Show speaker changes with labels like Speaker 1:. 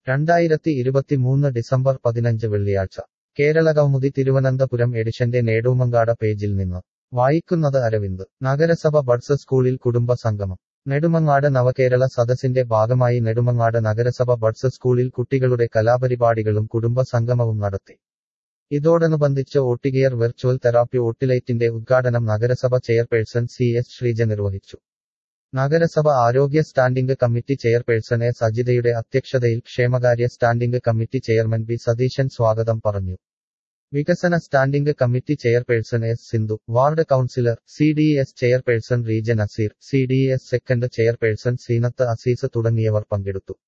Speaker 1: രണ്ടായിരത്തി ഇരുപത്തിമൂന്ന് ഡിസംബർ പതിനഞ്ച് വെള്ളിയാഴ്ച കേരളകൗമുദി തിരുവനന്തപുരം എഡിഷന്റെ നേടൂമങ്കാട പേജിൽ നിന്ന് വായിക്കുന്നത് അരവിന്ദ് നഗരസഭ ബഡ്സ് സ്കൂളിൽ കുടുംബ സംഗമം നെടുമങ്ങാട് നവകേരള സദസ്സിന്റെ ഭാഗമായി നെടുമങ്ങാട് നഗരസഭ ബഡ്സ് സ്കൂളിൽ കുട്ടികളുടെ കലാപരിപാടികളും കുടുംബ സംഗമവും നടത്തി ഇതോടനുബന്ധിച്ച് ഓട്ടിഗിയർ വെർച്വൽ തെറാപ്പി ഓട്ടിലൈറ്റിന്റെ ഉദ്ഘാടനം നഗരസഭ ചെയർപേഴ്സൺ സി എസ് ശ്രീജ നിർവഹിച്ചു നഗരസഭ ആരോഗ്യ സ്റ്റാൻഡിംഗ് കമ്മിറ്റി ചെയർപേഴ്സൺ എസ് അജിതയുടെ അധ്യക്ഷതയിൽ ക്ഷേമകാര്യ standing committee chairman B Satheesan സ്വാഗതം പറഞ്ഞു വികസന standing committee chairperson S Sindhu ward councillor C D S chairperson Reejan Aseer C D S second chairperson Seenath Azeez തുടങ്ങിയവർ പങ്കെടുത്തു